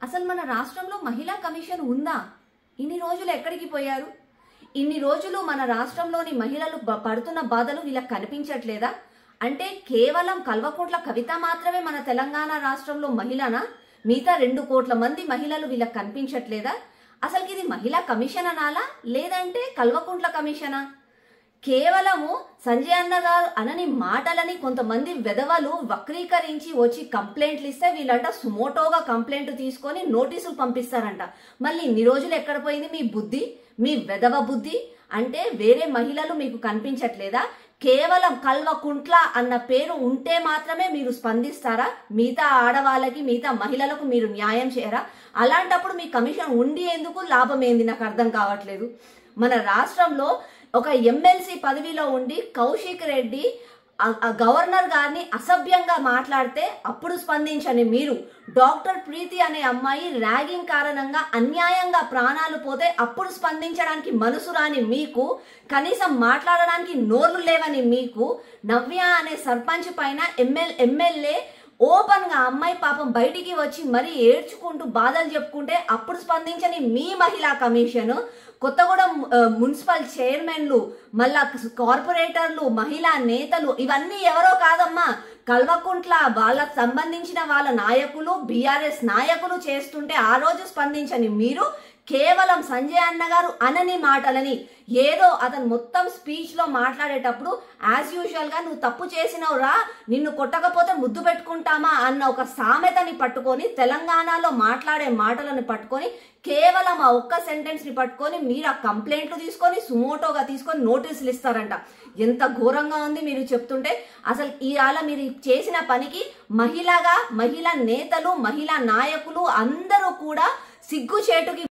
అసలు మన రాష్ట్రంలో మహిళా కమిషన్ ఉందా ఇన్ని రోజులు ఎక్కడికి పోయారు ఇన్ని రోజులు మన రాష్ట్రంలోని మహిళలు బ- పడుతున్న బాధలు వీళ్ళకి కనిపించట్లేదా అంటే కేవలం కల్వకుంట్ల కవిత మాత్రమే మన తెలంగాణ రాష్ట్రంలో మహిళనా మిగతా రెండు కోట్ల మంది మహిళలు వీళ్ళకి కనిపించట్లేదా అసలుకి ఇది మహిళా కమిషన్ అనాలా లేదంటే కల్వకుంట్ల కమిషనా కేవలము సంజయ్ అన్న గారు అనని మాటలని కొంతమంది వెధవలు వక్రీకరించి వచ్చి కంప్లైంట్లు ఇస్తే వీళ్ళంట సుమోటోగా కంప్లైంట్ తీసుకొని నోటీసులు పంపిస్తారంట మళ్ళీ ఇన్ని రోజులు ఎక్కడ పోయింది మీ బుద్ధి మీ వెధవ బుద్ధి అంటే వేరే మహిళలు మీకు కనిపించట్లేదా కేవలం కల్వకుంట్ల అన్న పేరు ఉంటే మాత్రమే మీరు స్పందిస్తారా మిగతా ఆడవాళ్ళకి మిగతా మహిళలకు మీరు న్యాయం చేయరా అలాంటప్పుడు మీ కమిషన్ ఉండి ఎందుకు లాభం ఏంది నాకు అర్థం కావట్లేదు మన రాష్ట్రంలో ఒక ఎమ్మెల్సీ పదవిలో ఉండి కౌశిక్ రెడ్డి ఆ- ఆ గవర్నర్ గారిని అసభ్యంగా మాట్లాడితే అప్పుడు స్పందించని మీరు డాక్టర్ ప్రీతి అనే అమ్మాయి ర్యాగింగ్ కారణంగా అన్యాయంగా ప్రాణాలు పోతే అప్పుడు స్పందించడానికి మనసు రాని మీకు కనీసం మాట్లాడడానికి నోర్లు లేవని మీకు నవ్య అనే సర్పంచ్ పైన ఎమ్మెల్ ఎమ్మెల్యే ఓపెన్ గా అమ్మాయి పాపం బయటికి వచ్చి మరీ ఏడ్చుకుంటూ బాధలు చెప్పుకుంటే అప్పుడు స్పందించని మీ మహిళా కమిషన్ కొత్తగూడెం ఆ, మున్సిపల్ చైర్మన్లు మళ్ళా కార్పొరేటర్లు మహిళా నేతలు ఇవన్నీ ఎవరో కాదమ్మా కల్వకుంట్ల వాళ్ళకు సంబంధించిన వాళ్ళ నాయకులు బీఆర్ఎస్ నాయకులు చేస్తుంటే ఆ రోజు స్పందించని మీరు కేవలం సంజయ్ అన్న గారు అనని మాటలని ఏదో అతను మొత్తం స్పీచ్ లో మాట్లాడేటప్పుడు యాజ్ యూజువల్ గా నువ్వు తప్పు చేసినావు రా నిన్ను కొట్టకపోతే ముద్దు పెట్టుకుంటామా అన్న ఒక సామెతని పట్టుకొని తెలంగాణలో మాట్లాడే మాటలను పట్టుకొని కేవలం ఆ ఒక్క సెంటెన్స్ ని పట్టుకొని మీరు ఆ కంప్లైంట్లు తీసుకొని సుమోటోగా తీసుకొని నోటీసులు ఇస్తారంట ఎంత ఘోరంగా ఉంది మీరు చెప్తుంటే అసలు ఇవాళ మీరు చేసిన పనికి మహిళగా మహిళా నేతలు మహిళా నాయకులు అందరూ కూడా సిగ్గుచేటుకి